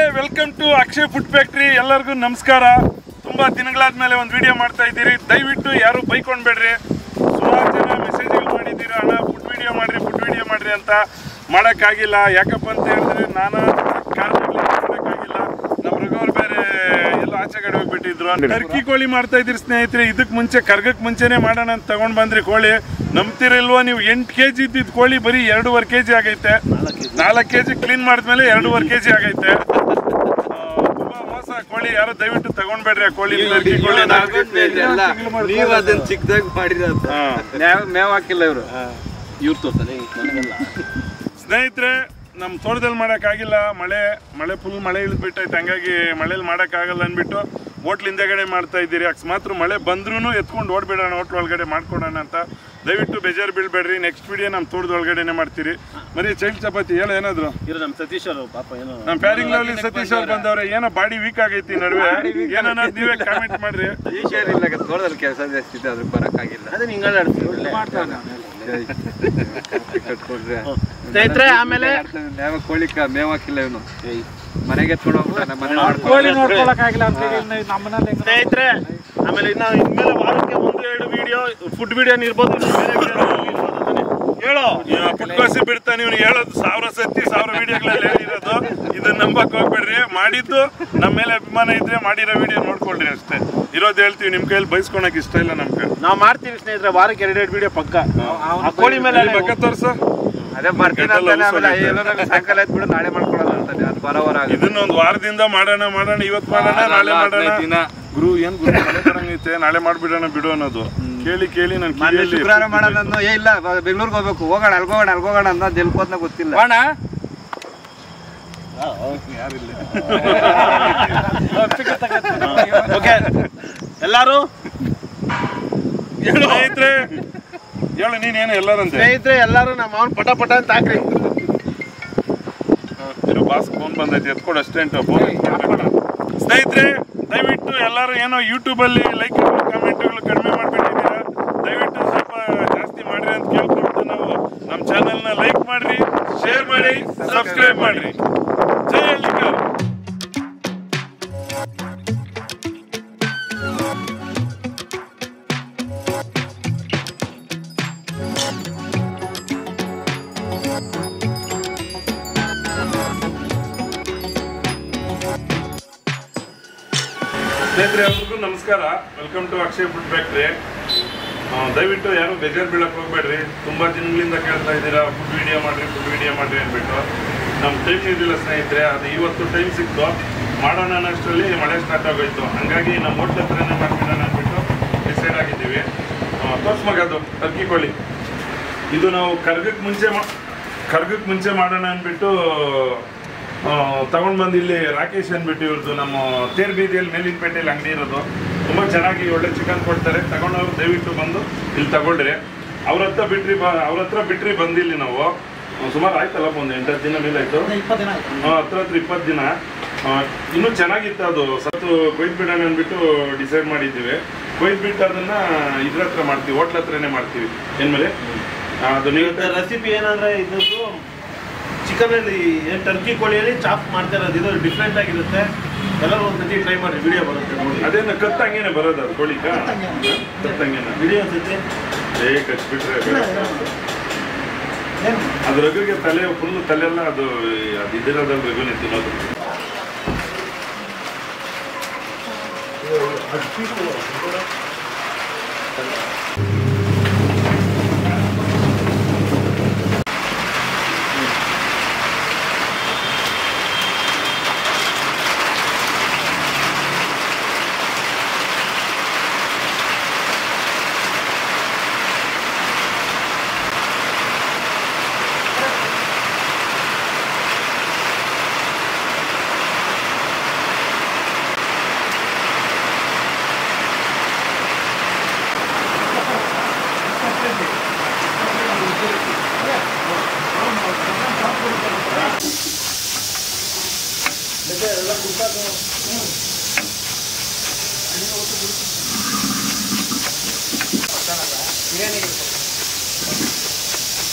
Welcome to Akshay food factory ಎಲ್ಲರಿಗೂ ನಮಸ್ಕಾರ ತುಂಬಾ ದಿನಗಳಾದ್ಮೇಲೆ ಒಂದು ವಿಡಿಯೋ ಮಾಡ್ತಾ ಇದ್ದೀರಿ ದಯವಿಟ್ಟು ಯಾರು ಬೈಕೊಂಡ್ಬೇಡ್ರಿ ಸುಮಾರು ಜನ ಮೆಸೇಜ್ಗಳು ಮಾಡಿದ್ದೀರಾ ಅಣ್ಣ ಫುಡ್ ವಿಡಿಯೋ ಮಾಡ್ರಿ ಫುಡ್ ವಿಡಿಯೋ ಮಾಡ್ರಿ ಅಂತ ಮಾಡೋಕ್ಕಾಗಿಲ್ಲ ಯಾಕಪ್ಪ ಅಂತ ಹೇಳಿದ್ರೆ ನಾನು ಕಾರಣಗಳಿಂದ ಮಾಡೋಕ್ಕಾಗಿಲ್ಲ ನಮ್ಮ ರಘುವರ್ ಬೇರೆ ಎಲ್ಲ ಆಚೆ ಕಡೆ ಹೋಗ್ಬಿಟ್ಟಿದ್ರು ಟರ್ಕಿ ಕೋಳಿ ಮಾಡ್ತಾ ಇದ್ದೀರಿ ಸ್ನೇಹಿತರೆ ಇದಕ್ಕೆ ಮುಂಚೆ ಕರ್ಗಕ್ಕೆ ಮುಂಚೆನೆ ಮಾಡೋಣ ಅಂತ ತಗೊಂಡ್ ಬಂದ್ರಿ ಕೋಳಿ ನಂಬ್ತಿರಿಲ್ವಾ ನೀವು ಎಂಟು ಕೆ ಜಿ ಇದ್ದಿದ್ದು ಕೋಳಿ ಬರೀ ಎರಡೂವರೆ ಕೆ ಜಿ ಆಗೈತೆ ನಾಲ್ಕು ಕೆ ಜಿ ಕ್ಲೀನ್ ಮಾಡಿದ್ಮೇಲೆ ಎರಡೂವರೆ ಕೆ ಜಿ ಆಗೈತೆ ಆ, ತುಂಬಾ ಮೋಸ ಕೋಳಿ ಯಾರು ದಯವಿಟ್ಟು ತಗೊಂಡ್ಬೇಡ್ರಿ ಆ ಕೋಳಿ ಟರ್ಕಿ ಕೋಳಿ ನೀವು ಅದನ್ನ ಚಿಕ್ಕದಾಗ ಮಾಡಿರೋದು ಮೇವ್ ಮೇವ್ ಹಾಕಿಲ್ಲ ಇವರು ಇವ್ರು ತೋರ್ತಾರೆ ನನಗಲ್ಲ ಸ್ನೇಹಿತರೆ ನಮ್ಮ ತೋಟದಲ್ಲಿ ಮಾಡೋಕ್ಕಾಗಿಲ್ಲ ಮಳೆ ಮಳೆ ಫುಲ್ ಮಳೆ ಇಳಿದ್ಬಿಟ್ಟೈತೆ ಹಂಗಾಗಿ ಮಳೇಲಿ ಮಾಡೋಕ್ಕಾಗಲ್ಲ ಅಂದ್ಬಿಟ್ಟು ಹೋಟ್ಲ್ ಹಿಂದೆಗಡೆ ಮಾಡ್ತಾ ಇದ್ದೀರಿ ಅಕಸ್ಮಾತ್ ಮಳೆ ಬಂದ್ರೂ ಎತ್ಕೊಂಡು ಓಡ್ಬಿಡೋಣ ಹೋಟ್ಲ್ ಒಳಗಡೆ ಮಾಡ್ಕೊಡೋಣ ಅಂತ ದಯವಿಟ್ಟು ಬೇಜಾರು ಬೀಳ್ಬೇಡ್ರಿ ನೆಕ್ಸ್ಟ್ ವಿಡಿಯೋ ನಮ್ಮ ತೋಟದ ಒಳಗಡೆನೆ ಮಾಡ್ತೀರಿ ಮರಿ ಚೈಲ್ಡ್ ಚಪಾತಿ ಹೇಳ ಏನಾದ್ರು ಇರು ನಮ್ಮ ಸತೀಶ್ ಅವರು ಪಾಪ ಏನೋ ನಮ್ಮ ಪ್ಯಾರಿಂಗ್ ಲವ್ಲಿ ಸತೀಶ್ ಅವ್ರು ಬಂದವ್ರೆ ಏನೋ ಬಾಡಿ ವೀಕ್ ಆಗೈತಿ ನಡುವೆ ಏನೋ ನೀವೇ ಕಾಮೆಂಟ್ ಮಾಡ್ರಿ ಈಶ್ವರ್ ಇಲ್ಲ ತೋಟದಲ್ಲಿ ಕೆಲಸ ಜಾಸ್ತಿ ಇದೆ ಅದಕ್ಕೆ ಬರಕ್ಕಾಗಿಲ್ಲ ಅದೇ ಹಿಂಗೆ ಆಡ್ತೀವಿ ಕಟ್ಕೊಂಡ್ರೆ ಸ್ನೇಹಿತರೆ ಆಮೇಲೆ ಮೇವ ಕೋಳಿ ಕ- ಮೇವ್ ಹಾಕಿಲ್ಲ ಇವನು ಮನೆಗೆ ಎತ್ಕೊಂಡು ಹೋಗ್ತಾನೆ ಮನೆ ಕೋಳಿ ಮಾಡ್ಕೊಂಡು ನೋಡ್ಕೊಳಕ್ಕಾಗಿಲ್ಲ ಅಂತ ಹೇಳಿ ಇನ್ನು ನಮ್ಮನೇಲಿ ಹೆಂಗ್ ಸ್ನೇಹಿತರೆ ಆಮೇಲೆ ಇನ್ನ ಇನ್ಮೇಲೆ ವಾರಕ್ಕೆ ಒಂದು ಎರಡು ವಿಡಿಯೋ ಫುಡ್ ವಿಡಿಯೋ ಇರ್ಬೋದು ಇನ್ನು ಬೇರೆ video ಇರ್ಬೋದು ತಾನೇ? ಹೇಳು ಪುಟ್ಕೋಸಿ ಬಿಡ್ತಾನೆ ಇವ್ನು ಹೇಳೋದು ಸಾವಿರ ಸತಿ ಸಾವಿರ ವಿಡಿಯೋಗಳಲ್ಲಿ ಹೇಳಿರೋದು ಇದನ್ನ ನಂಬಕ್ ಹೋಗ್ಬೇಡ್ರಿ ಮಾಡಿದ್ದು ನಮ್ಮ ಮೇಲೆ ಅಭಿಮಾನ ಇದ್ರೆ ಮಾಡಿರೋ ವಿಡಿಯೋ ನೋಡ್ಕೊಳ್ರಿ ಅಷ್ಟೇ ಇರೋದು ಹೇಳ್ತೀವಿ ನಿಮ್ ಕೈಯಲ್ಲಿ ಬೈಸ್ಕೊಳಕ್ ಇಷ್ಟ ಇಲ್ಲ ನಮ್ಗೆ ನಾವು ಮಾಡ್ತೀವಿ ಸ್ನೇಹಿತರೆ ವಾರಕ್ಕೆ ಎರಡೆರಡು ವಿಡಿಯೋ ಪಕ್ಕ ಆ ಕೋಳಿ ಮೇಲೆ ಎಲ್ಲಿ ಪಕ್ಕ ತೋರ್ಸ ಅದೇ ಬರ್ತೀನಿ ಗಂಟೆಲ್ಲ ಅಂತಾನೆ ಆಮೇಲೆ ಉಸ್ಸೋಗೈತೆ. ಏನೋ ನಂಗೆ ಸಾಯಂಕಾಲ ಎದ್ಬಿಡು ನಾಳೆ ಮಾಡ್ಕೊಳೋಣ ಅಂತಾನೆ ಅದು ಬರೋವರ ಇದನ್ನ ಒಂದ್ ವಾರದಿಂದ ಮಾಡೋಣ ಮಾಡೋಣ ಇವತ್ ಮಾಡೋಣ ನಾಳೆ ಮಾಡೋಣ ದಿನ ಗುರು ಏನ್ ಗುರು ಮಳೆ ಬರಂಗೈತೆ ನಾಳೆ ಮಾಡ್ಬಿಡೋಣ ಬಿಡು ಅನ್ನೋದು ಕೇಳಿ ಕೇಳಿ ನನ್ ಮೊನ್ನೆ ಕಿವಿಯಲ್ಲಿ ಶುಕ್ರವಾರ ಮಾಡೋಣ ಅಂದ್ನು, ಏ ಇಲ್ಲ ಬೆಂಗಳೂರಿಗೆ ಹೋಗ್ಬೇಕು ಹೋಗೋಣ ಅಲ್ಗೋಗೋಣ ಅಲ್ಗೋಗೋಣ ಅಂತ ಎಲ್ಕೋದ್ನ ಗೊತ್ತಿಲ್ಲ ಓಕೆ ಎಲ್ಲಾರು ಸ್ನೇಹಿತರೆ ಹೇಳು ನೀನೇನು ಎಲ್ಲರಂತೆ ಸ್ನೇಹಿತರೆ ಎಲ್ಲಾರು ನಮ್ಮ ಅವ್ನ ಪಟ ಪಟ ಅಂತ ಹಾಕ್ರಿ ಇರು ಬಾಸ್ ಫೋನ್ ಬಂದೈತಿ ಎತ್ಕೊಡು ಅಷ್ಟೇಂಟ್ ಫೋನ್ ಸ್ನೇಹಿತರೆ ದಯವಿಟ್ಟು ಎಲ್ಲರೂ ಏನೋ ಯೂಟ್ಯೂಬಲ್ಲಿ ಲೈಕ್ ಕಮೆಂಟ್ಗಳು ಕಡಿಮೆ ಮಾಡಿಬಿಟ್ಟಿದ್ದೀರಾ ದಯವಿಟ್ಟು ಸ್ವಲ್ಪ ಜಾಸ್ತಿ ಮಾಡ್ರಿ ಅಂತ ಕೇಳ್ಕೊಂಡು ನಾವು ನಮ್ಮ ಚಾನಲ್ನ ಲೈಕ್ ಮಾಡ್ರಿ ಶೇರ್ ಮಾಡಿ ಸಬ್ಸ್ಕ್ರೈಬ್ ಮಾಡ್ರಿ ಜೈ ಹಳ್ಳಿಕರ್ ಸ್ನೇಹಿತರೆ ಎಲ್ರಿಗೂ ನಮಸ್ಕಾರ welcome to Akshay food factory ದಯವಿಟ್ಟು ಯಾರು ಬೇಜಾರು ಬೀಳಕ್ಕೆ ಹೋಗ್ಬೇಡ್ರಿ ತುಂಬ ದಿನಗಳಿಂದ ಕೇಳ್ತಾ ಇದ್ದೀರಾ ಫುಡ್ ವಿಡಿಯೋ ಮಾಡ್ರಿ ಫುಡ್ ವಿಡಿಯೋ ಮಾಡ್ರಿ ಅಂದ್ಬಿಟ್ಟು ನಮ್ಮ ಟೈಮ್ ಇರಲಿಲ್ಲ ಸ್ನೇಹಿತರೆ ಅದು ಇವತ್ತು ಟೈಮ್ ಸಿಕ್ತು ಮಾಡೋಣ ಅನ್ನೋಷ್ಟರಲ್ಲಿ ಮಳೆ ಸ್ಟಾರ್ಟ್ ಆಗೋಯ್ತು ಹಂಗಾಗಿ ನಮ್ಮ ಹೋಟ್ಲ್ ಹತ್ರನೇ ಮಾಡ್ಬಿಡೋಣ ಅಂದ್ಬಿಟ್ಟು ಡಿಸೈಡ್ ಆಗಿದ್ದೀವಿ ತೋರ್ಸ್ಮಗ ಅದು ಅಕ್ಕಿ ಕೋಳಿ ಇದು ನಾವು ಕರ್ಗಕ್ಕೆ ಮುಂಚೆ ಮಾ ಕರ್ಗಕ್ಕೆ ಮುಂಚೆ ಮಾಡೋಣ ಅಂದ್ಬಿಟ್ಟು ತಗೊಂಡು ಬಂದು ಇಲ್ಲಿ ರಾಕೇಶ್ ಅಂದ್ಬಿಟ್ಟು ಇವ್ರದ್ದು ನಮ್ಮ ತೇರ್ ಬೀದಿಯಲ್ಲಿ ಮೇಲಿನಪೇಟೆಯಲ್ಲಿ ಅಂಗಡಿ ಇರೋದು ತುಂಬ ಚೆನ್ನಾಗಿ ಒಳ್ಳೆ ಚಿಕನ್ ಕೊಡ್ತಾರೆ ತಗೊಂಡವ್ರು ದಯವಿಟ್ಟು ಬಂದು ಇಲ್ಲಿ ತಗೊಳ್ರಿ ಅವ್ರ ಹತ್ರ ಬಿಟ್ರಿ ಬ ಅವ್ರ ಹತ್ರ ಬಿಟ್ರಿ ಬಂದಿಲ್ಲಿ ನಾವು ಆ, ಸುಮಾರು ಆಯ್ತಲ್ಲ ಒಂದು ಎಂಟತ್ತು ದಿನ ಮೇಲೆ ಆಯ್ತು ಇಪ್ಪತ್ತು ದಿನ ಆಯ್ತು ಆ, ಹತ್ರ ಹತ್ರ ಇಪ್ಪತ್ತು ದಿನ ಆ, ಇನ್ನೂ ಚೆನ್ನಾಗಿತ್ತು ಅದು ಸತ್ತು ಕೊಯ್ದು ಬಿಡೋಣ ಅಂದ್ಬಿಟ್ಟು ಡಿಸೈಡ್ ಮಾಡಿದ್ದೀವಿ ಕೊಯ್ದು ಬಿಟ್ಟು ಅದನ್ನ ಇದ್ರ ಹತ್ರ ಮಾಡ್ತೀವಿ ಹೋಟ್ಲ್ ಹತ್ರನೇ ಮಾಡ್ತೀವಿ ಏನ್ಮೇಲೆ ಅದು ನೀವು ರೆಸಿಪಿ ಏನಂದ್ರೆ ಇದ್ದು ಚಿಕನ್ ಅಲ್ಲಿ ಏನ್ ಟರ್ಕಿ ಕೋಳಿಯಲ್ಲಿ ಚಾಪ್ ಮಾಡ್ತಾ ಇರೋದು ಇದು ಡಿಫ್ರೆಂಟ್ ಆಗಿರುತ್ತೆ ಎಲ್ಲರೂ ಒಂದ್ಸತಿ ಟ್ರೈ ಮಾಡಿ ವಿಡಿಯೋ ಬರುತ್ತೆ ನೋಡಿ ಅದೇನು ಕತ್ತಂಗೇನೆ ಬರೋದು ಅದು ಕೋಳಿಕ ಕತ್ತಂಗೇನ ವಿಡಿಯೋ ಅನ್ಸುತ್ತೆ ಏ ಕಚ್ಬಿಟ್ರೆ ಬೇಡ. ಏನು ಅದು ರಘುಗೆ ತಲೆ ಫುಲ್ ತಲೆ ಎಲ್ಲ ಅದು ಅದು ಇದಿರೋದ್ರಲ್ಲಿ ರಘುನೆ ತಿನ್ನೋದು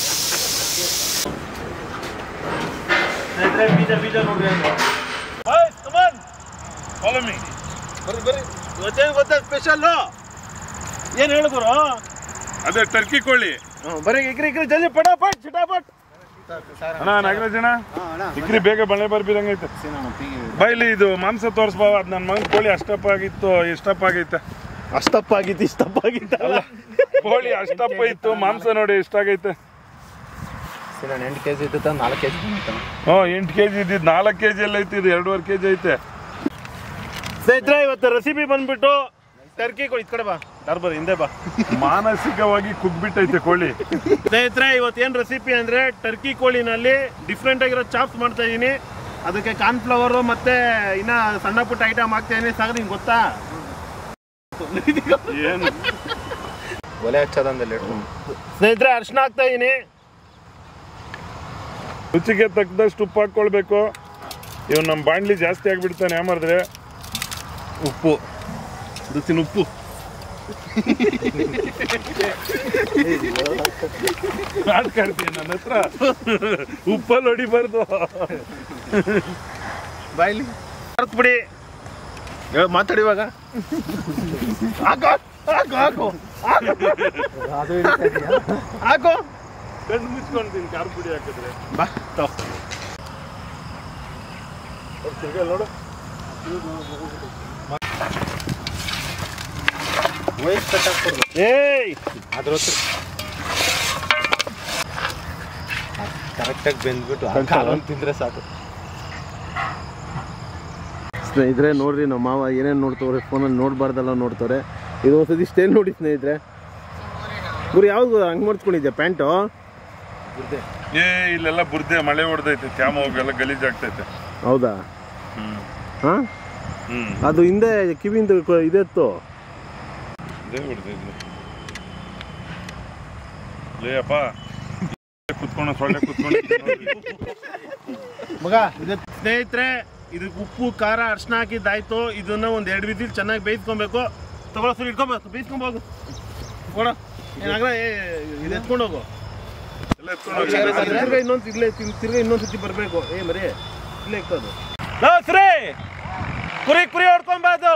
ಸ್ನೇಹಿತರೆ ಬೀಜ ಬೀಜ ನೋಡ್ರಿ ಅಂತ ಫಾಲೋ ಮೀ ಬರ್ರಿ ಬರ್ರಿ ಇವತ್ತೇನು ಗೊತ್ತಾ ಸ್ಪೆಷಲ್ಲು ಏನು ಹೇಳಿದ್ರು ಅದೇ ಟರ್ಕಿ ಕೋಳಿ ಬರೀ ಇಕ್ರಿ ಇಕ್ರಿ ಜಲ್ದಿ ಪಟಾಪಟ್ ಚಿಟಾಪಟ್ ಅಣ್ಣ ನಾಗರಾಜ್ ಅಣ್ಣ ಇಕ್ರಿ ಬೇಗ ಬಳೆ ಬರ್ಬಿದಂಗೈತೆ ಬೈಲಿ ಇದು ಮಾಂಸ ತೋರ್ಸ್ಬಾವ ಅದ್ ನನ್ನ ಮಗನ ಕೋಳಿ ಅಷ್ಟಪ್ಪ ಆಗಿತ್ತು ಇಷ್ಟಪ್ಪ ಆಗೈತೆ ಅಷ್ಟಪ್ಪ ಆಗಿತ್ತು ಇಷ್ಟಪ್ಪ ಆಗಿತ್ತಲ್ಲ ಕೋಳಿ ಅಷ್ಟಪ್ಪ ಇತ್ತು ಮಾಂಸ ನೋಡಿ ಎಷ್ಟಾಗೈತೆ ನಾನು ಎಂಟು ಕೆ ಜಿ ಇದ್ದ ನಾಲ್ಕು ಕೆ ಜಿ ಹ್ಞೂ ಎಂಟು ಕೆ ಜಿ ಇದ್ದಿದ್ದು ನಾಲ್ಕು ಕೆ ಜಿ ಎಲ್ಲ ಐತಿ ಇದು ಎರಡೂವರೆ ಕೆ ಜಿ ಐತೆ ಸ್ನೇಹಿತರೆ ಇವತ್ತು ರೆಸಿಪಿ ಬಂದ್ಬಿಟ್ಟು ಟರ್ಕಿ ಕೋಳಿ ಈ ಕಡೆ ಬಾ ಯಾರು ಬರ್ರಿ ಹಿಂದೆ ಬಾ ಮಾನಸಿಕವಾಗಿ ಕುಗ್ಬಿಟ್ಟೈತೆ ಕೋಳಿ ಸ್ನೇಹಿತರೆ ಇವತ್ತೇನು ರೆಸಿಪಿ ಅಂದರೆ ಟರ್ಕಿ ಕೋಳಿನಲ್ಲಿ ಡಿಫ್ರೆಂಟ್ ಆಗಿರೋ ಚಾಪ್ಸ್ ಮಾಡ್ತಾ ಇದ್ದೀನಿ ಅದಕ್ಕೆ ಕಾರ್ನ್ಫ್ಲವರು ಮತ್ತೆ ಇನ್ನ ಸಣ್ಣ ಪುಟ್ಟ ಐಟಮ್ ಹಾಕ್ತಾ ಇದೀನಿ ಸಾಗರ್ ನಿಂಗೆ ಗೊತ್ತಾ ಏನು ಒಲೆ ಹಚ್ಚದಂದಲ್ಲಿ ಸ್ನೇಹಿತರೆ ಅರ್ಶಿನ ಹಾಕ್ತಾ ಇದೀನಿ ರುಚಿಗೆ ತಕ್ಕದಷ್ಟು ಉಪ್ಪು ಹಾಕ್ಕೊಳ್ಬೇಕು ಇವ್ ನಮ್ಮ ಬಾಣ್ಲಿ ಜಾಸ್ತಿ ಆಗ್ಬಿಡ್ತಾನೆ ಯಾಮರ್ದ್ರೆ ಉಪ್ಪು ರುಚಿನ ಉಪ್ಪು ಆಡ್ಕಾಡ್ತೀನಿ ನನ್ನ ಹತ್ರ ಉಪ್ಪಲ್ಲಿ ಹೊಡಿಬಾರ್ದು ಬಾಯ್ಲಿ ಬಿಡಿ ಮಾತಾಡಿ ಇವಾಗ ಹಾಕೋ ಹಾಕೋ ಹಾಕೋ ಹಾಕೋ ಕಣ್ಣು ಮುಚ್ಕೊಂತೀನಿ ಖಾರ ಪುಡಿ ಹಾಕಿದ್ರೆ ಬಾ ತಗೋ. ಅವ್ರ್ ತಿರ್ಗಾ ನೋಡು ವಯಸ್ಸು ಕಟ್ ಹಾಕ್ಬಾರ್ದು ಏಯ್ ಅದ್ರ ಹತ್ರ ಕರೆಕ್ಟಾಗಿ ಬೆಂದ್ಬಿಟ್ಟು ಕಾಲೊಂದು ತಿಂದ್ರೆ ಸಾಕು ಸ್ನೇಹಿತರೆ ನೋಡ್ರಿ ನಮ್ಮ ಮಾವ ಏನೇನು ನೋಡ್ತವ್ರೆ ಫೋನಲ್ಲಿ ನೋಡ್ಬಾರ್ದಲ್ಲ ನೋಡ್ತವ್ರೆ ಇದು ಒಂದ್ಸತಿ ಇಷ್ಟೇನು ನೋಡಿ ಸ್ನೇಹಿತರೆ ಗುರು ಯಾವ್ದು ಹಂಗೆ ಮಾಡಿಸ್ಕೊಂಡಿದ್ಯಾ ಪ್ಯಾಂಟು ಏ ಇಲ್ಲೆಲ್ಲ ಬುರ್ದೆ ಮಳೆ ಹೊಡೆದೈತೆ ತ್ಯಾಮ ಹೋಗೆಲ್ಲ ಗಲೀಜಾಗ್ತೈತೆ ಹೌದಾ ಹ್ಮ್ ಹಾಂ ಹ್ಮ್ ಅದು ಹಿಂದೆ ಕಿವಿಯಿಂದ ಕ- ಇದೆತ್ತು ಇದೇ ಹೊಡೆದೈತೆ ಲೇ ಅಪ್ಪ ಕುತ್ಕೊಂಡು ಸೊಳ್ಳೆ ಕುತ್ಕೊಂಡು ಮಗ ಸ್ನೇಹಿತರೆ ಇದಕ್ಕೆ ಉಪ್ಪು ಖಾರ ಅರ್ಶಿನ ಹಾಕಿದ್ದಾಯ್ತು ಇದನ್ನ ಒಂದು ಎರಡು ವಿಸಿಲ್ ಚೆನ್ನಾಗಿ ಬೇಯಿಸ್ಕೊಬೇಕು ತಗೊಳ್ಳೋ ಸರಿ ಇಟ್ಕೊಬೇಕು ಬೇಯಿಸ್ಕೊಂಬೋಗು ಕೊಡ ಏನಾಗ್ರ ಇದು ಎತ್ಕೊಂಡು ಹೋಗು ಎಲ್ಲ ಎತ್ಕೊಂಡು ಹೋಗಿ. ತಿರ್ಗಾ ಇನ್ನೊಂದು ಇಲ್ಲೇ ತಿರ್- ತಿರ್ಗಾ ಇನ್ನೊಂದು ಸತಿ ಬರಬೇಕು ಏ ಮರಿ ಇಲ್ಲೇ ಇಕ್ಕೋದು ಸರಿ ಕುರಿ ಕುರಿ ಹೊಡ್ಕೊಂಬಾದು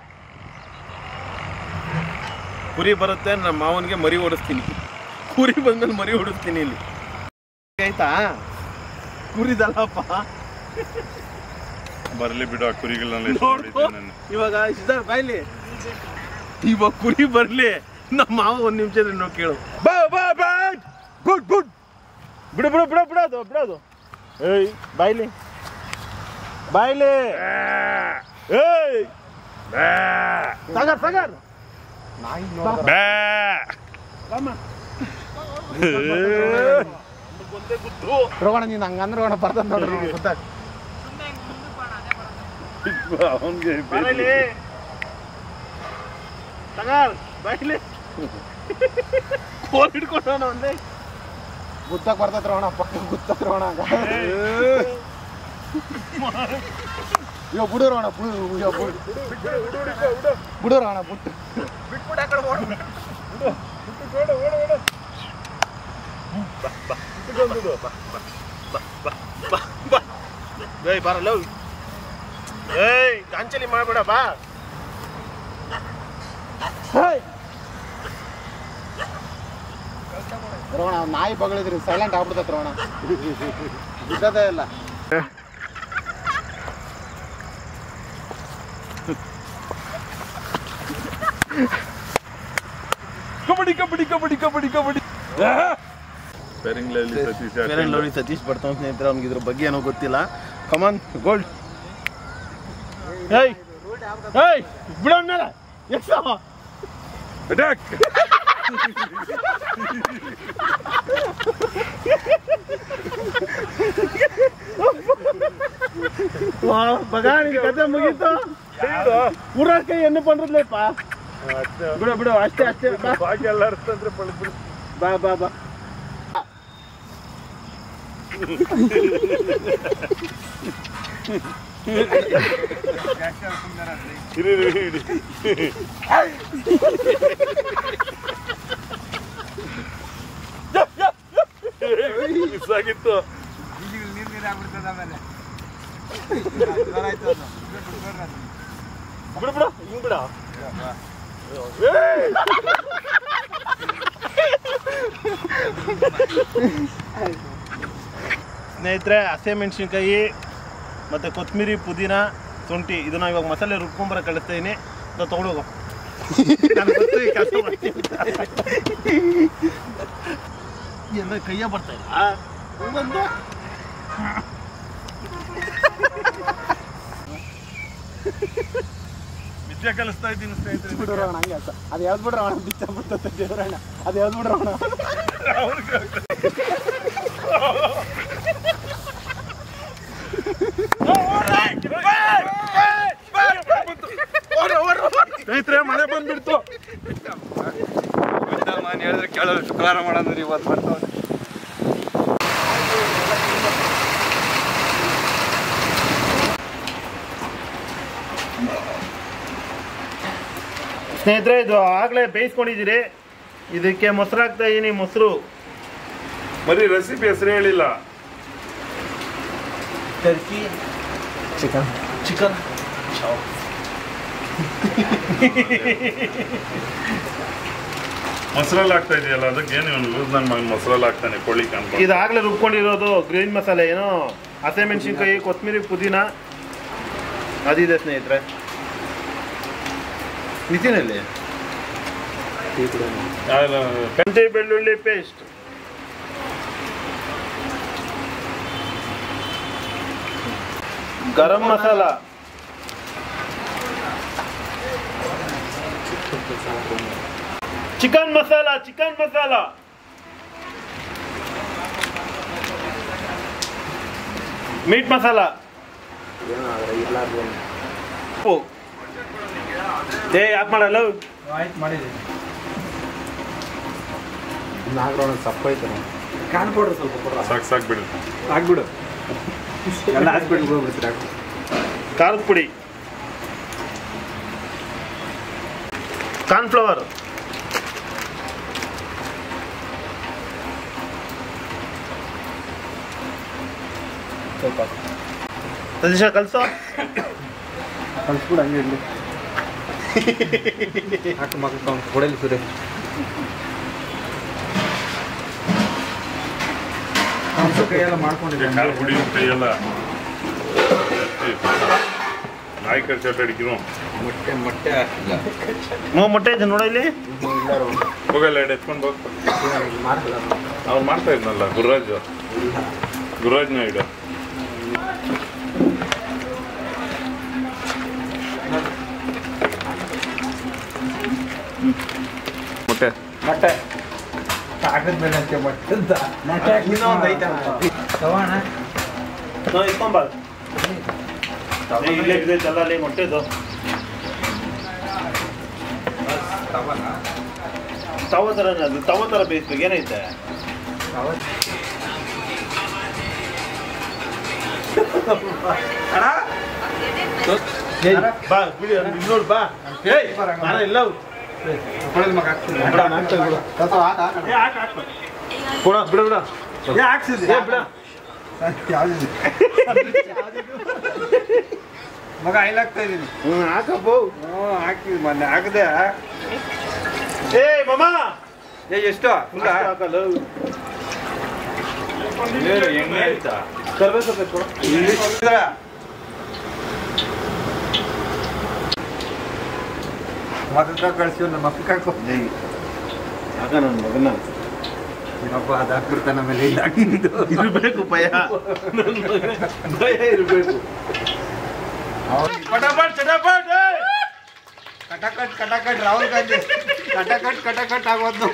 ಕುರಿ ಬರುತ್ತೆ ನಮ್ಮ ಮಾವನಿಗೆ ಮರಿ ಓಡಿಸ್ತೀನಿ ಕುರಿ ಬಂದ್ಮೇಲೆ ಮರಿ ಓಡಿಸ್ತೀನಿ ಇಲ್ಲಿ ಆಯ್ತಾ ಕುರಿದಲ್ಲಪ್ಪ ಬರ್ಲಿ ಬಿಡು ಆ ಕುರಿಗಳನ್ನ ಎಷ್ಟು ನೋಡು ನೋಡಿದ್ದೆ ನಾನು ಇವಾಗ ಇಷ್ಟ ಬಾಯ್ಲಿ ಇವಾಗ ಕುರಿ ಬರ್ಲಿ ನಮ್ಮ ಮಾವ ಒಂದ್ ನಿಮಿಷ ನಾವು ಕೇಳು ಬಾ ಬಾ ಬಾ ಗುಡ್ ಗುಡ್ ಬಿಡು ಬಿಡು ಬಿಡು ಬಿಡೋದು ಬಿಡೋದು ಏಯ್ ಬಾಯ್ಲಿ ಬಾಯ್ಲಿ ಏಯ್ ಸಾಗರ್ ಸಾಗರ್ ಬ್ಯಾ. ಬಾಮ್ಮ. ಒಂದೇ ಗುದ್ದು ರೋಗಣ ನೀನು ಹಂಗಂದ್ರೆ ರೋಗಣ ಬರ್ತದ ನೋಡ್ರಿ ಗೊತ್ತಾಗ ಅವ್ನ್ಗೆ ಬಾಯ್ಲಿ ಸಾಗರ್ ಬಾಯ್ಲಿ ಕೋಲ್ ಹಿಡ್ಕೊಂಡವನ ಒಂದೇ ಗುತ್ತಕ್ ಬರ್ತದ ರೋಣ ಪಕ್ಕ ಗುತ್ತಕ್ ರೋಣ ಇವ ಬಿಡು ರೋಣ ಬಿಡು ಇವ ಬಿಡು ಬಿಡು ರೋಣ ಬಿಟ್ಟು ಏಯ್ ಬರಲ್ಲ ಏಯ್ ಗಾಂಚಲಿ ಮಾಡ್ಬೇಡ ಬಾ ರೋಣ ನಾಯಿ ಬಗಳಿದ್ರಿ ಸೈಲೆಂಟ್ ಆಗ್ಬಿಡ್ತೈತೆ ರೋಣ ಬಿದ್ದದೇ ಇಲ್ಲ ಕಬಡ್ಡಿ ಕಬಡ್ಡಿ ಕಬಡ್ಡಿ ಕಬಡ್ಡಿ ಕಬಡ್ಡಿ ಪೆರಿಂಗ್ಲಲ್ಲಿ ಸತೀಶ್ ಬೇರೆ ನೋಡಿ ಸತೀಶ್ ಬರ್ತಾವ ಸ್ನೇಹಿತರೆ ಅವ್ನಿಗೆ ಇದ್ರ ಬಗ್ಗೆ ಏನೋ ಗೊತ್ತಿಲ್ಲ ಕಮಾನ್ ಗೋಲ್ಡ್ ಏಯ್ ಏಯ್ ಬಿಡೋಣ ಮೇಲೆ ಎಕ್ಸೋ ಅಟ್ಯಾಕ್ ಬಗಾಣಿಗೆ ಕತೆ ಮುಗೀತು ಊರಕ್ಕೆ ಎಣ್ಣೆ ಪಂಡ್ರದ್ಲೇಪ ಬಿಡು ಬಿಡು ಅಷ್ಟೇ ಅಷ್ಟೇ ಬಾ ಬಾಕಿ ಎಲ್ಲ ಅರ್ಥಂದ್ರೆ ಪಳ್ಬಿಡು ಬಾ ಬಾ ಬಾ ಇರಿ ಇರಿ ಇರಿ ಮಿಸ್ ಆಗಿತ್ತು ಬಿಡು ಬಿಡು ಹಿಂಗ್ ಬಿಡ ಸ್ನೇಹಿತರೆ ಹಸಿಮೆಣಸಿನ್ಕಾಯಿ ಮತ್ತು ಕೊತ್ತಂಬರಿ ಪುದೀನ ಶುಂಠಿ ಇದನ್ನ ಇವಾಗ ಮಸಾಲೆ ರುಬ್ಕೊಂಬರ ಕಳಿಸ್ತಾ ಇದೀನಿ ನಾವು ತಗೊಳೋಗು ನನಗ್ ಗೊತ್ತು ಈ ಕೆಲ್ಸ ಮಾಡ್ತೀನಿ ಅಂತ. ಏನೋ ಕೈಯ ಬರ್ತಾ ಇಲ್ಲ ಹಂಗಂದ ವಿದ್ಯೆ ಕಲಿಸ್ತಾ ಇದ್ದೀನಿ ಸ್ನೇಹಿತರೆ ಬಿಡ್ರಣ ಹಂಗೆ ಆತ ಅದು ಯಾವ್ದು ಬಿಡ್ರಣ ಬಿಚ್ಚ ಬಿಡ್ತದೆ ದೇವರಣ್ಣ ಅದು ಯಾವ್ದು ಬಿಡ್ರಣ ಸ್ನೇಹಿತರೆ ಮಳೆ ಬಂದ್ಬಿಡ್ತು ನಾನು ಹೇಳಿದ್ರೆ ಕೇಳೋದು ಶುಕ್ರವಾರ ಮಾಡೋದ್ರಿ ಇವತ್ತು ಬರ್ತಾವೆ ಸ್ನೇಹಿತರೆ ಇದು ಆಗಲೇ ಬೇಯಿಸ್ಕೊಂಡಿದ್ದೀರಿ ಇದಕ್ಕೆ ಮೊಸರು ಹಾಕ್ತಾ ಇದೀನಿ ಮೊಸರು ಬರೀ ರೆಸಿಪಿ ಹೆಸರು ಹೇಳಿಲ್ಲ ಟರ್ಕಿ ಚಿಕನ್ ಚಿಕನ್ ಮೊಸರಲ್ಲಿ ಹಾಕ್ತಾ ಇದೆಯಲ್ಲ ಅದಕ್ಕೆ ಏನು ಇವನು ಲೂಸ್ ನನ್ನ ಮಗನ ಮೊಸರಲ್ಲಿ ಹಾಕ್ತಾನೆ ಕೋಳಿ ಕಾಣ್ಕೊಂಡು ಇದಾಗಲೇ ರುಬ್ಕೊಂಡಿರೋದು ಗ್ರೀನ್ ಮಸಾಲೆ ಏನೋ ಹಸಿಮೆಣಸಿನ್ಕಾಯಿ ಕೊತ್ತಂಬರಿ ಪುದೀನ ಅದಿದೆ ಸ್ನೇಹಿತರೆ ಮಿತಿನಲ್ಲಿ ಶುಂಠಿ ಬೆಳ್ಳುಳ್ಳಿ paste garam masala chicken masala chicken masala meat masala ಉಪ್ಪು ಏ ಯಾಕೆ ಮಾಡಲ್ಲ ಆಯ್ತು ಮಾಡಿದ್ದೀನಿ ನಾಗರಣ ಸಪ್ಪ ಐತೆ ಕಾನ್ ಕೊಡ್ರಿ ಸ್ವಲ್ಪ ಕೊಡ್ರ ಸಾಕು ಸಾಕು ಬಿಡು ಆಗ್ಬಿಡು ಎಲ್ಲ ಹಾಸ್ಪಿಟ್ಲ್ಗೆ ಹೋಗ್ಬಿಡ್ತೀರಿ ಹಾಕು ಖಾರದ ಪುಡಿ ಕಾರ್ನ್ಫ್ಲವರ್ ಸ್ವಲ್ಪ ಸತೀಶ ಕಲ್ಸೋ ಕಲ್ಸ್ಬಿಡು ಹಂಗೆ ಇರಲಿ ಹಾಕು ಮಕ್ಕಳು ಕೊಡಲಿ ಸುರೇ ಕೈಯೆಲ್ಲ ಮಾಡ್ಕೊಂಡಿದ್ದೆ ಖಾರ ಪುಡಿ ಕೈಯೆಲ್ಲ ನಾಯಿ ಕರ್ಚಾಟ ಅಡಿಕಿರು ಮೊಟ್ಟೆ ಮೊಟ್ಟೆ ಹಾಕಿಲ್ಲ ಹ್ಞೂ ಮೊಟ್ಟೆ ಇದೆ ನೋಡ ಇಲ್ಲಿ ಹೋಗಲ್ಲ ಎರಡು ಎತ್ಕೊಂಡು ಹೋಗ್ ಅವ್ರು ಮಾಡ್ತಾ ಇದ್ನಲ್ಲ ಗುರುರಾಜ್ ಗುರುರಾಜ್ ನಾಯ್ಡು ಮೊಟ್ಟೆ ಮೊಟ್ಟೆ ಕಾಗದ ಮೇಲೆ ಹಂಚೆ ಮೊಟ್ಟೆ ಅಂತ ಇನ್ನೊಂದು ಐತನ ತಗೋಣ ನಾವು ಇಸ್ಕೊಂಬ ಇಲ್ಲೇ ಇದೆ ಅಲ್ಲಿ ಮೊಟ್ಟೆದು ತವ ಥರ ಅದು ತವ ಥರ ಬೇಯಿಸ್ಬೇಕು ಏನೈತೆ ಏಯ್, ಬಾ ಬಿಡಿ ಅಲ್ಲಿ ನೋಡು ಬಾ ಏಯ್ ನಾನು ಇಲ್ಲ ಕೊಡಲಿ ಮಗ ಹಾಕ್ತೀನಿ ಬಿಡ ಮಾಡ್ತಾ ಬಿಡು ಸ್ವಲ್ಪ ಹಾಕ ಹಾಕ ಏ ಹಾಕ್ ಹಾಕ್ ಬಿಡ ಬಿಡ ಬಿಡ ಏ ಹಾಕ್ಸಿದ್ರಿ ಏ ಬಿಡ ಯಾವ್ದಿದೆ ಮಗ ಐಲ್ ಹಾಕ್ತಾ ಇದೀನಿ ಹ್ಞೂ ಹಾಕಪ್ಪ ಹ್ಞೂ ಹಾಕಿದ್ವಿ ಮೊನ್ನೆ ಹಾಕದೆ ಏ ಮಮ್ಮ ಏ ಎಷ್ಟು ಫುಲ್ಲ ಹಾಕಲ್ಲ ಎಣ್ಣೆ ಆಯ್ತಾ ಕರ್ಬೇವು ಸೊಪ್ಪು ಕೊಡು ಮಕ್ಕ ಕಳ್ಸಿ ನಮ್ಮ ಮಕ್ಕ ಹಾಕೋ ಆಗ ನನ್ನ ಮಗನ ಹಬ್ಬ ಅದು ಹಾಕ್ಬಿಡ್ತಾನೆ ಆಮೇಲೆ ಇಲ್ಲಿ ಹಾಕಿದ್ದು ಇರಬೇಕು ಭಯ ನನ್ ಮಗನ ಭಯ ಇರಬೇಕು ಪಟಾಪಟ್ ಚಟಾಪಟ್ ಏಯ್! ಕಟಕಟ್ ಕಟಕಟ್ ರಾಹುಲ್ ಗಾಂಧಿ ಕಟಕಟ್ ಕಟಕಟ್ ಆಗೋದು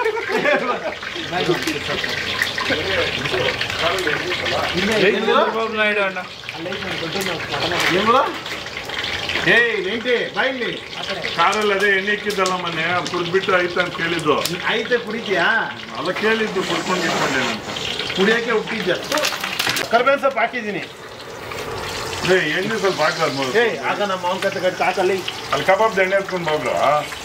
ಚಂದ್ರಬಾಬು ನಾಯ್ಡು ಅಣ್ಣ ನಿಮ್ದು? ಏಯ್ ನೈಂಟಿ ಬಾ ಇಲ್ಲಿ ಕಾರಲ್ಲಿ ಅದೇ ಎಣ್ಣೆ ಇಕ್ಕಿದ್ದಲ್ಲ ಮೊನ್ನೆ ಕುಡ್ದ್ಬಿಟ್ಟು ಆಯ್ತು ಅಂತ ಕೇಳಿದ್ದು ಐತೆ ಕುಡಿತೀಯಾ ಅಲ್ಲ ಕೇಳಿದ್ದು ಕುಡ್ಕೊಂಡು ಇಟ್ಕೊಂಡೇನಂತ ಕುಡಿಯೋಕೆ ಹುಟ್ಟಿದ್ದೆ ಕರ್ಬೇವು ಸೊಪ್ಪು ಹಾಕಿದ್ದೀನಿ ಏ ಎಣ್ಣೆ ಸ್ವಲ್ಪ ಹಾಕ್ಬಾರ್ದು ಏಯ್ ಆಗ ನಮ್ಮ ಮಾವನ ಕತೆ ಕಟ್ಟಿ ಹಾಕಲ್ಲಿ ಅಲ್ಲಿ ಕಬಾಬ್ ಎಣ್ಣೆ ಎತ್ಕೊಂಡು ಹೋಗ್ಲು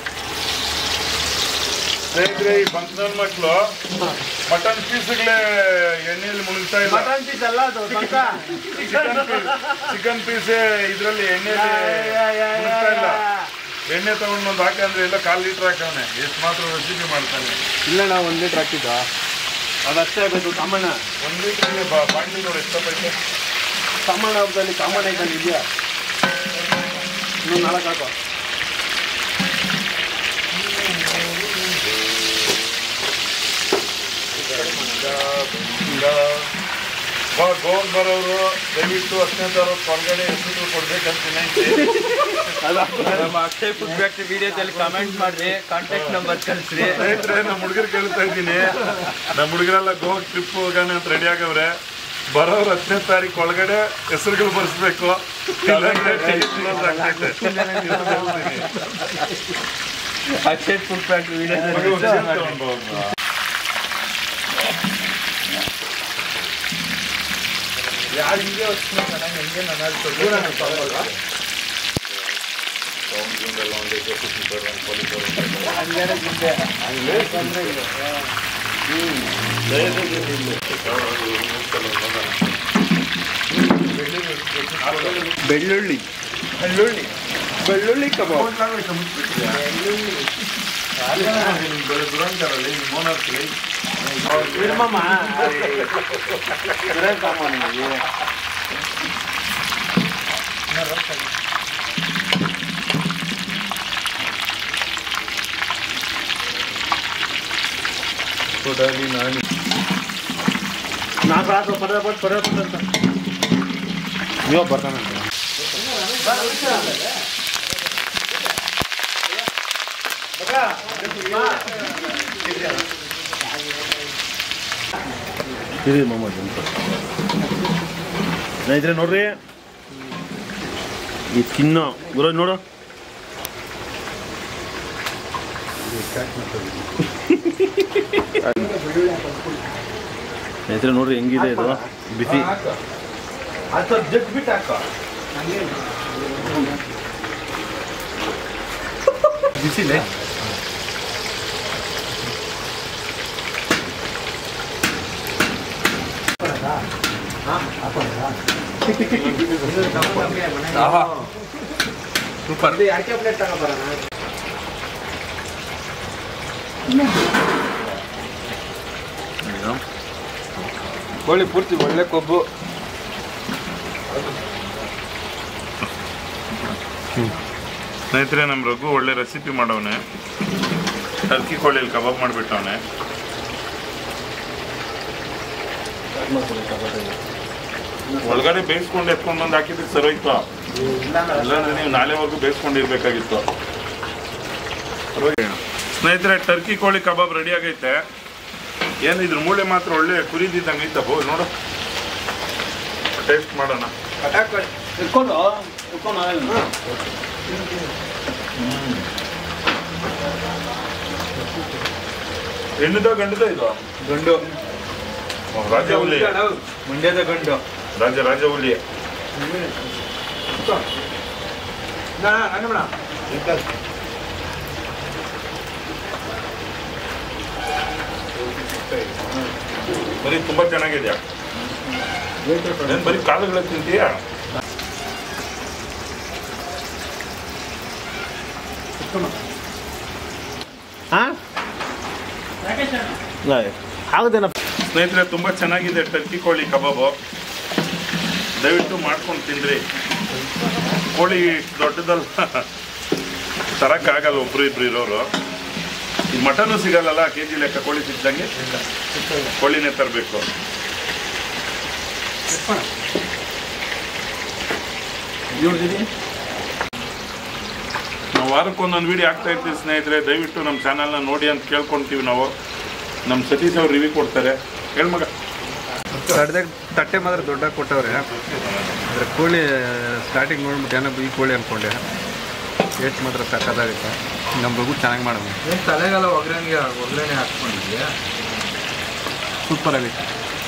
ಸ್ನೇಹಿತರೆ ಈ ಬಂಧನ ಮಕ್ಕಳು ಮಟನ್ ಪೀಸ್ಗಳೇ ಎಣ್ಣೆಯಲ್ಲಿ ಮುಳುಗ್ತಾ ಇಲ್ಲ ಮಟನ್ ಪೀಸ್ ಅಲ್ಲ ಅದು ಬಂಕ ಚಿಕನ್ ಪೀಸ್ ಚಿಕನ್ ಪೀಸ್ ಇದ್ರಲ್ಲಿ ಎಣ್ಣೆಯಲ್ಲಿ ಮುಳುಗ್ತಾ ಇಲ್ಲ ಎಣ್ಣೆ ತಗೊಂಡು ಒಂದು ಹಾಕಂದ್ರೆ ಎಲ್ಲ ಕಾಲು ಲೀಟ್ರ್ ಹಾಕವನೆ ಎಷ್ಟು ಮಾತ್ರ ರೆಸಿಪಿ ಮಾಡ್ತಾನೆ ಇಲ್ಲ ನಾವು ಒಂದು ಲೀಟ್ರ್ ಹಾಕಿದ್ದ ಅದಷ್ಟೇ ಆಗಬೇಕು ಕಾಮಣ್ಣ ಒಂದು ಲೀಟ್ರ್ ಬಾಟ್ಲಿ ನೋಡಿ ಎಷ್ಟೊತ್ತೈತೆ ಕಾಮಣ್ಣ ಹಬ್ಬದಲ್ಲಿ ಕಾಮಣ್ಣ ಇದ್ದಲ್ಲಿ ಇದೆಯಾ ಇನ್ನೊಂದು ನಾಲ್ಕು ಹಾಕೋ ಗೋಲ್ ಬರೋರು ದಯವಿಟ್ಟು ಹತ್ತನೇ ತರ ಹೊರಗಡೆ ಹೆಸರು ಕೊಡ್ಬೇಕಂತ ವಿನಂತಿ ನಮ್ಮ ಅಕ್ಷಯ್ ಫುಡ್ ಫ್ಯಾಕ್ಟ್ರಿ ವಿಡಿಯೋದಲ್ಲಿ ಕಮೆಂಟ್ ಮಾಡ್ರಿ ಕಾಂಟ್ಯಾಕ್ಟ್ ನಂಬರ್ ಕಳಿಸ್ರಿ ಸ್ನೇಹಿತರೆ ನಮ್ಮ ಹುಡುಗರು ಕೇಳ್ತಾ ಇದ್ದೀನಿ ನಮ್ಮ ಹುಡುಗರೆಲ್ಲ ಗೋವಾ ಟ್ರಿಪ್ ಹೋಗೋಣ ಅಂತ ರೆಡಿ ಆಗವ್ರೆ ಬರೋರು ಹತ್ತನೇ ತಾರೀಕು ಒಳಗಡೆ ಹೆಸರುಗಳು ಬರ್ಸ್ಬೇಕು ಇಲ್ಲಾಂದ್ರೆ ticket close ಆಗ್ತೈತೆ. ಅಕ್ಷಯ್ ಫುಡ್ ಫ್ಯಾಕ್ಟ್ರಿ ಮಗು, ವಿಡಿಯೋದಲ್ಲಿ ಚೇರ್ ತಗೊಂಡ್ ಬಾ ಅವ್ರ್ನ. ಬೆಳ್ಳುಳ್ಳಿ ಬೆಳ್ಳುಳ್ಳಿ ಬೆಳ್ಳುಳ್ಳಿ ಕಬಾಬ್ ದುರಂಕಾರಲ್ಲಿ ಮೋನಾರ್ಕಲ್ಲಿ ಇರ್ಮಮ್ಮ ಸಾಮಾನಿಗೆ ಕೊಡಲಿ ನಾನು ನಾಲ್ಕು ಹಾಕು ಪದ ಪದ ಪದ ಪದ ಅಂತ ಇವಾಗ ಬರ್ತಾನೆ ಇರಿ ಮೊಹಮ್ಮದ್ ಅಂತ ಸ್ನೇಹಿತರೆ ನೋಡ್ರಿ ಈ ತಿನ್ನೋ ಗುರು ನೋಡು ಸ್ನೇಹಿತರೆ ನೋಡ್ರಿ ಹೆಂಗಿದೆ ಇದು ಬಿಸಿ ಅದು ಜಗ್ ಬಿಟ್ಟು ಹಾಕೋ ಬಿಸಿಲೇ ಸೂಪರ್ ಯಾಕೆ ಪ್ಲೇಟ್ ತಗೋಬರೋಣ ಕೋಳಿ ಪೂರ್ತಿ ಒಳ್ಳೆ ಕೊಬ್ಬು ಸ್ನೇಹಿತರೆ ನಮ್ಮ ರಘು ಒಳ್ಳೆ ರೆಸಿಪಿ ಮಾಡವನೆ ಟರ್ಕಿ ಕೋಳಿಯಲ್ಲಿ ಕಬಾಬ್ ಮಾಡಿಬಿಟ್ಟವನೆ ಒಳಗಡೆ ಬೇಯಿಸ್ಕೊಂಡು ಎತ್ಕೊಂಡು ಬಂದು ಹಾಕಿದ್ರೆ ಸರೋಯ್ತು ಇಲ್ಲಾಂದ್ರೆ ನೀವು ನಾಳೆವರೆಗೂ ಬೇಯಿಸ್ಕೊಂಡಿರ್ಬೇಕಾಗಿತ್ತು ಪರವಾಗಿಲ್ಲ. ಸ್ನೇಹಿತರೆ ಟರ್ಕಿ ಕೋಳಿ ಕಬಾಬ್ ರೆಡಿ ಆಗೈತೆ ಏನು ಇದ್ರ ಮೂಳೆ ಮಾತ್ರ ಒಳ್ಳೆ ಕುರಿದಿದ್ದಂಗೆ ಐತಪ್ಪ ನೋಡು ಟೇಸ್ಟ್ ಮಾಡೋಣ ಇಟ್ಕೊಂಡು ಇಟ್ಕೊಂಡು ಹೆಣ್ಣದ ಗಂಡದ ಇದು ಗಂಡು ಓ, ರಾಜ ಹುಲಿ ಮಂಡ್ಯದ ಗಂಡು ರಾಜ ರಾಜ ಹುಲಿ ಬರೀ ತುಂಬಾ ಚೆನ್ನಾಗಿದೆಯಾ ಏನ್ ಬರೀ ಕಾಳುಗಳ ತಿಂತೀಯಾ ಹಾಂ ಆಗುದೇನಪ್ಪ ಸ್ನೇಹಿತರೆ ತುಂಬಾ ಚೆನ್ನಾಗಿದೆ ಟರ್ಕಿ ಕೋಳಿ ಕಬಾಬು ದಯವಿಟ್ಟು ಮಾಡ್ಕೊಂಡು ತಿನ್ರಿ ಕೋಳಿ ದೊಡ್ಡದಲ್ಲ ತರಕ್ಕಾಗಲ್ಲ ಒಬ್ರು ಇಬ್ರು ಇರೋರು ಈ ಮಟನು ಸಿಗಲ್ಲಲ್ಲ ಕೆ ಜಿ ಲೆಕ್ಕ ಕೋಳಿ ಸಿಕ್ಕಂಗೆ ಕೋಳಿನೇ ತರಬೇಕು ನಾವು ವಾರಕ್ಕೊಂದೊಂದು ವಿಡಿಯೋ ಹಾಕ್ತಾ ಇರ್ತೀವಿ ಸ್ನೇಹಿತರೆ ದಯವಿಟ್ಟು ನಮ್ಮ ಚಾನಲ್ನ ನೋಡಿ ಅಂತ ಕೇಳ್ಕೊಂತೀವಿ ನಾವು ನಮ್ಮ ಸತೀಶ್ ಅವ್ರು ರಿವ್ಯೂ ಕೊಡ್ತಾರೆ ಹೇಳ್ಮಗ ಸಡ್ದಾಗ ತಟ್ಟೆ ಮಾತ್ರ ದೊಡ್ಡ ಕೊಟ್ಟವ್ರೆ ಅದ್ರ ಕೋಳಿ ಸ್ಟಾರ್ಟಿಂಗ್ ನೋಡ್ಬಿಟ್ಟು ಏನೋ ಈ ಕೋಳಿ ಅನ್ಕೊಂಡೆ ಟೇಸ್ಟ್ ಮಾತ್ರ ಸಕ್ಕತ್ತಾಗುತ್ತೆ ನಮ್ಮ ಬಗು ಚೆನ್ನಾಗಿ ಮಾಡೋದು ಏನ್ ತಲೆಗೆಲ್ಲ ಒಗ್ಗರಣೆಗೆ ಒಗ್ಗರಣೆ ಹಾಕ್ಕೊಂಡಿದ್ಯಾ ಸೂಪರ್ ಆಗೈತೆ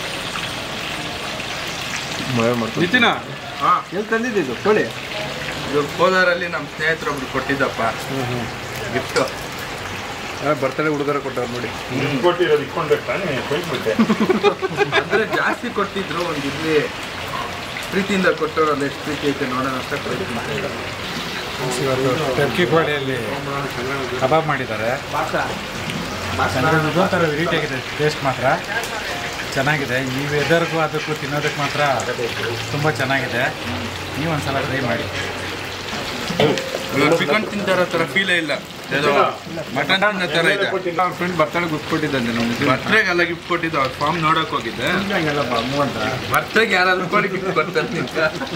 ನಿತಿನ ಹಾ ಎಲ್ಲಿ ತಂದಿದ್ದು ಕೋಳಿ ಇದು ಕೋಲಾರಲ್ಲಿ ನಮ್ಮ ಸ್ನೇಹಿತರೊಬ್ರು ಕೊಟ್ಟಿದ್ದಪ್ಪ ಗಿಫ್ಟ್ ಬರ್ತಡೇ ಹುಡುಗರ ಕೊಟ್ಟವ್ರು ನೋಡಿ ಕೊಟ್ಟಿರೋದು ಇಟ್ಕೊಂಡ್ಬೇಕು ತಾನೇ ಕೊಯ್ಬಿಟ್ಟೆ ಅಂದ್ರೆ ಜಾಸ್ತಿ ಕೊಟ್ಟಿದ್ರು ಒಂದು ಇಲ್ಲಿ ಪ್ರೀತಿಯಿಂದ ಕೊಟ್ಟವ್ರಲ್ಲ ಎಷ್ಟು ಪ್ರೀತಿ ಐತೆ ನೋಡೋಣ ಅಂತ ಕೊಡ್ತೀನಿ ಇವತ್ತು ಟರ್ಕಿ ಕೋಳಿಯಲ್ಲಿ ಕಬಾಬ್ ಮಾಡಿದ್ದಾರೆ ಚೆನ್ನಾಗಿದೆ ಇದೊಂಥರ ವೆರೈಟಿ ಆಗಿದೆ ಟೇಸ್ಟ್ ಮಾತ್ರ ಚೆನ್ನಾಗಿದೆ ಈ ವೆದರ್ಗೂ ಅದಕ್ಕೂ ತಿನ್ನೋದಕ್ಕೆ ಮಾತ್ರ ತುಂಬ ಚೆನ್ನಾಗಿದೆ ನೀವು ಒಂದ್ಸಲ ಟ್ರೈ ಮಾಡಿ ಚಿಕನ್ ತಿಂತಾರ ಥರ ಫೀಲೇ ಇಲ್ಲ ಮಟನ್ ತಿನ್ನೋ ಥರ ಇದೆ ಅವ್ರ ಫ್ರೆಂಡ್ ಬರ್ತಡೇ ಗಿಫ್ಟ್ ಕೊಟ್ಟಿದ್ದಂತೆ ನಮ್ಗೆ ಬರ್ತಡೇಗೆಲ್ಲ ಗಿಫ್ಟ್ ಕೊಟ್ಟಿದ್ದು ಅವ್ರ ಫಾರ್ಮ್ ನೋಡಕ್ ಹೋಗಿದ್ದೆ ಬರ್ತಡೇಗೆ ಯಾರಾದ್ರೂ ಕೊಡಿ ಗಿಫ್ಟ್ ಬರ್ತಾರೆ ನಿಂತ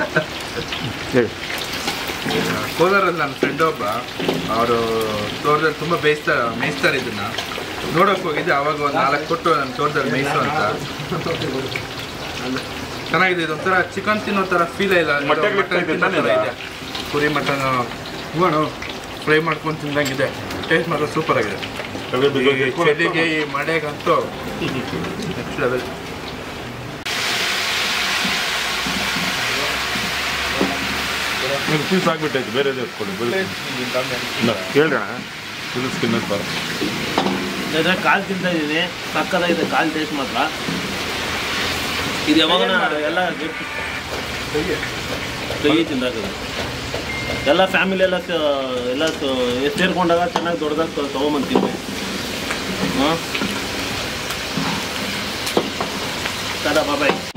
ಕೋಲಾರಲ್ಲಿ ನನ್ನ ಫ್ರೆಂಡ್ ಒಬ್ಬ ಅವರು ತೋಟದಲ್ಲಿ ತುಂಬ ಬೇಯಿಸ್ತಾರೆ ಮೇಯಿಸ್ತಾರೆ ಇದನ್ನ ನೋಡಕ್ ಹೋಗಿದ್ದೆ ಅವಾಗ ಒಂದು ನಾಲ್ಕು ಕೊಟ್ಟು ನನ್ನ ತೋಟದಲ್ಲಿ ಮೇಯಿಸು ಅಂತ ಚೆನ್ನಾಗಿದೆ ಇದೊಂಥರ ಚಿಕನ್ ತಿನ್ನೋ ಥರ ಫೀಲೇ ಇಲ್ಲ ಇದು ಮೊಟ್ಟೆಗೆ ಮಟನ್ ಇದೆ ತಿನ್ನೋ ಥರ ತಾನೇ ಇದೆ ಕುರಿ ಮಟನ್ ಫ್ರೈ ಮಾಡ್ಕೊಂಡು ತಿಂದಂಗಿದೆ ಟೇಸ್ಟ್ ಮಾತ್ರ ಸೂಪರ್ ಆಗಿದೆ ಈ ಚಳಿಗೆ ಈ ಮಳೆಗಂತೂ ನೆಕ್ಸ್ಟ್ ಲೆವೆಲ್ ಪೀಸ್ ಆಗ್ಬಿಟ್ಟೈತೆ ಬೇರೆ ಕೊಡಿ ಬೇರೆ ಕೇಳ್ರಿ ಅಣ್ಣ ಇದು ತಿನ್ನೋದು ಬರ ಇದ್ರೆ ಕಾಲು ತಿಂತಾ ಇದ್ದೀನಿ ಸಕ್ಕತ್ತಾಗಿದೆ ಕಾಲು ಟೇಸ್ಟ್ ಮಾತ್ರ ಇದು ಯಾವಾಗ ಎಲ್ಲ ಗಟ್ಟಿ ಕೈ ತಿಂದಾಕದು ಎಲ್ಲ ಫ್ಯಾಮಿಲಿ ಎಲ್ಲ ಸ- ಎಲ್ಲ ಸ- ಸೇರ್ಕೊಂಡಾಗ ಚೆನ್ನಾಗಿ ದೊಡ್ಡದಾಗಿ ತೊಗೊಂಬಂತೀವಿ ಹಾಂ ಟಾಟಾ ಬಾಯ್